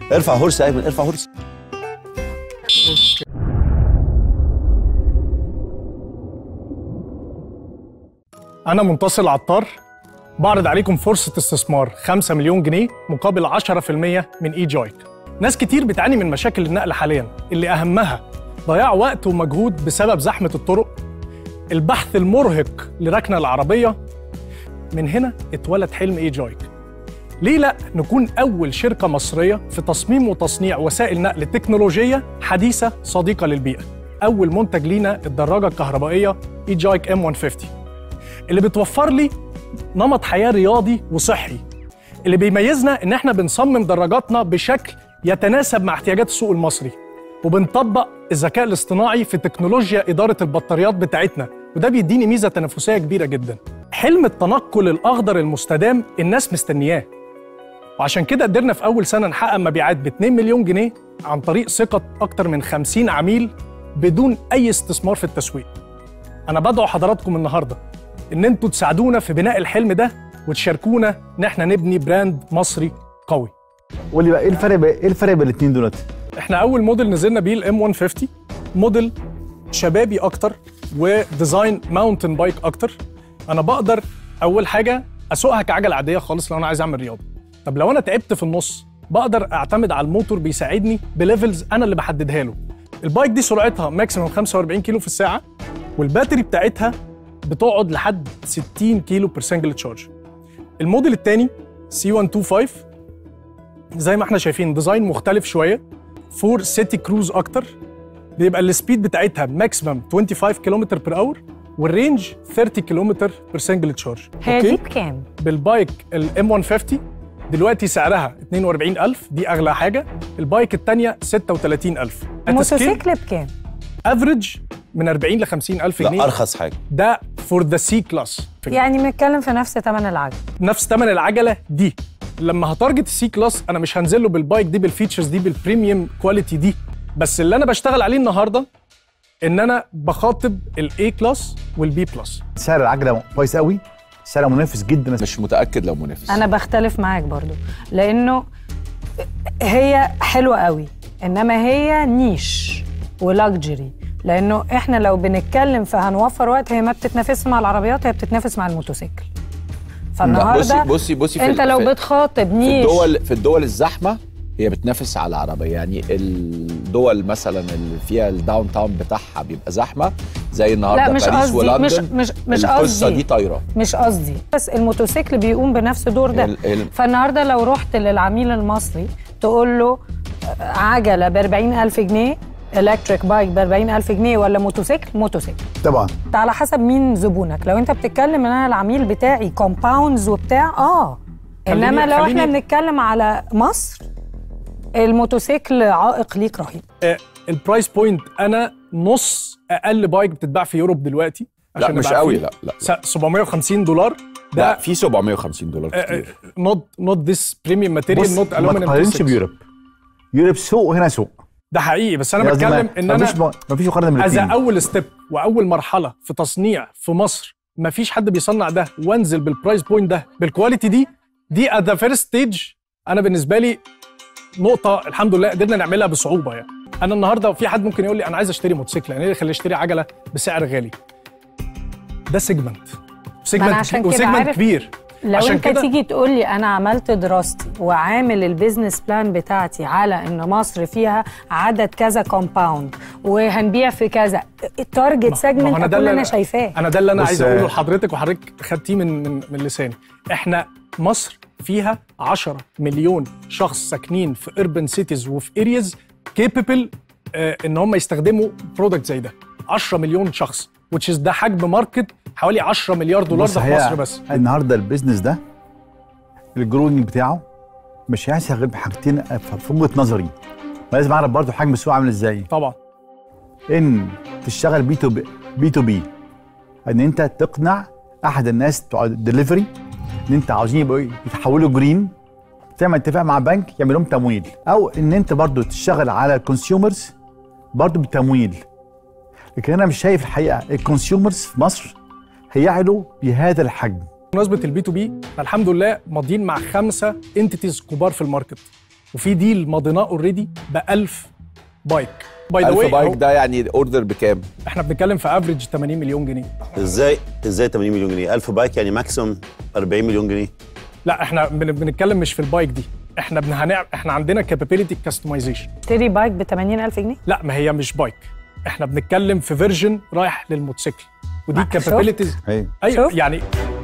ارفع هورس يا ايمن ارفع هورس أنا منتصر العطار بعرض عليكم فرصة استثمار 5 مليون جنيه مقابل 10% من إي جويك ناس كتير بتعاني من مشاكل النقل حاليا اللي أهمها ضياع وقت ومجهود بسبب زحمة الطرق البحث المرهق لركنة العربية من هنا اتولد حلم إي جويك ليه لا نكون أول شركة مصرية في تصميم وتصنيع وسائل نقل تكنولوجية حديثة صديقة للبيئة أول منتج لينا الدراجة الكهربائية إي جايك ام 150 اللي بتوفر لي نمط حياة رياضي وصحي اللي بيميزنا إن إحنا بنصمم دراجاتنا بشكل يتناسب مع احتياجات السوق المصري وبنطبق الذكاء الاصطناعي في تكنولوجيا إدارة البطاريات بتاعتنا وده بيديني ميزة تنافسية كبيرة جدا حلم التنقل الأخضر المستدام الناس مستنياه وعشان كده قدرنا في أول سنة نحقق مبيعات ب 2 مليون جنيه عن طريق ثقة أكتر من 50 عميل بدون أي استثمار في التسويق أنا بدعو حضراتكم النهاردة إن أنتوا تساعدونا في بناء الحلم ده وتشاركونا إن إحنا نبني براند مصري قوي قول لي بقى ايه الفرق بقى ايه الفرق بين الاثنين دولت؟ احنا اول موديل نزلنا بيه الام 150 موديل شبابي اكتر وديزاين ماونتن بايك اكتر انا بقدر اول حاجه اسوقها كعجله عاديه خالص لو انا عايز اعمل رياضه طب لو انا تعبت في النص بقدر اعتمد على الموتور بيساعدني بليفلز انا اللي بحددها له البايك دي سرعتها ماكسيموم 45 كيلو في الساعه والباتري بتاعتها بتقعد لحد 60 كيلو بير سنجل تشارج الموديل الثاني سي 125 زي ما احنا شايفين ديزاين مختلف شويه فور سيتي كروز اكتر بيبقى السبيد بتاعتها ماكسيمم 25 كيلومتر بير اور والرينج 30 كيلومتر بير سنجل تشارج هي دي بكام؟ بالبايك الام 150 دلوقتي سعرها 42000 دي اغلى حاجه البايك الثانيه 36000 الموتوسيكل بكام؟ افريج من 40 ل 50000 جنيه لا ارخص حاجه ده فور ذا سي كلاس يعني بنتكلم في نفس ثمن العجل نفس ثمن العجله دي لما هتارجت السي كلاس انا مش هنزل له بالبايك دي بالفيتشرز دي بالبريميوم كواليتي دي بس اللي انا بشتغل عليه النهارده ان انا بخاطب الاي كلاس والبي بلس سعر العجله كويس قوي سعر منافس جدا مش متاكد لو منافس انا بختلف معاك برضو لانه هي حلوه قوي انما هي نيش ولاكجري لانه احنا لو بنتكلم فهنوفر وقت هي ما بتتنافسش مع العربيات هي بتتنافس مع الموتوسيكل لا فالنهارده بصي بصي بصي في انت ال- لو في- بتخاطب في نيش الدول في الدول الزحمه هي بتنافس على العربيه يعني الدول مثلا اللي فيها الداون تاون بتاعها بيبقى زحمه زي النهارده لا مش باريس قصدي ولندن مش مش مش القصه قصدي دي طايره مش قصدي بس الموتوسيكل بيقوم بنفس الدور ده ال- ال- فالنهارده لو رحت للعميل المصري تقول له عجله ب 40000 جنيه الكتريك بايك ب 40000 جنيه ولا موتوسيكل موتوسيكل طبعا ده على حسب مين زبونك لو انت بتتكلم ان انا العميل بتاعي كومباوندز وبتاع اه خليني- انما لو خليني- احنا بنتكلم على مصر الموتوسيكل عائق ليك رهيب آه، البرايس بوينت انا نص اقل بايك بتتباع في يوروب دلوقتي لا مش نبقى قوي عارفين. لا لا س- 750 دولار لا ده في 750 دولار كتير نوت نوت ذس بريميوم بص ماتيريال نوت ما الومنيوم تقارنش بيوروب يوروب سوق وهنا سوق ده حقيقي بس انا يعني قصدي بتكلم ما- ان مفيش انا م- مفيش مقارنه بين از الاثنين اول ستيب واول مرحله في تصنيع في مصر مفيش حد بيصنع ده وانزل بالبرايس بوينت ده بالكواليتي دي دي ات ذا فيرست ستيج انا بالنسبه لي نقطه الحمد لله قدرنا نعملها بصعوبه يعني انا النهارده في حد ممكن يقول لي انا عايز اشتري موتوسيكل يعني ايه اللي يخليني اشتري عجله بسعر غالي ده سيجمنت سيجمنت عشان كده وسيجمنت عارف كبير لو عشان انت كده- تيجي تقول لي انا عملت دراستي وعامل البيزنس بلان بتاعتي على ان مصر فيها عدد كذا كومباوند وهنبيع في كذا التارجت ما هو سيجمنت أنا ده كل اللي انا شايفاه انا ده اللي انا بص، عايز اقوله آه، لحضرتك وحضرتك خدتيه من من من لساني احنا مصر فيها 10 مليون شخص ساكنين في اربن سيتيز وفي ارياز كيبل ان هم يستخدموا برودكت زي ده 10 مليون شخص which is ده حجم ماركت حوالي 10 مليار دولار بص ده في هي مصر بس النهارده البيزنس ده الجرونج بتاعه مش هيحصل غير بحاجتين في في وجهه نظري لازم اعرف برضه حجم السوق عامل ازاي طبعا ان تشتغل بي تو بي بي تو بي ان انت تقنع احد الناس بتوع الدليفري ان انت عاوزين يبقوا يتحولوا جرين تعمل اتفاق مع بنك يعمل لهم تمويل او ان انت برضو تشتغل على الكونسيومرز برضو بالتمويل لكن انا مش شايف الحقيقه الكونسيومرز في مصر هيعلوا بهذا الحجم بمناسبه البي تو بي الحمد لله ماضيين مع خمسه انتيتيز كبار في الماركت وفي ديل مضيناه اوريدي ب 1000 بايك باي 1000 بايك ده يعني اوردر بكام؟ احنا بنتكلم في افريج 80 مليون جنيه ازاي ازاي 80 مليون جنيه 1000 بايك يعني ماكسيموم 40 مليون جنيه لا احنا بن- بنتكلم مش في البايك دي احنا بنهنع احنا عندنا كابابيلتي كاستمايزيشن اشتري بايك ب 80000 جنيه لا ما هي مش بايك احنا بنتكلم في فيرجن رايح للموتوسيكل ودي ما- شفت؟ كابابيلتيز ايوه ايوه شوف. يعني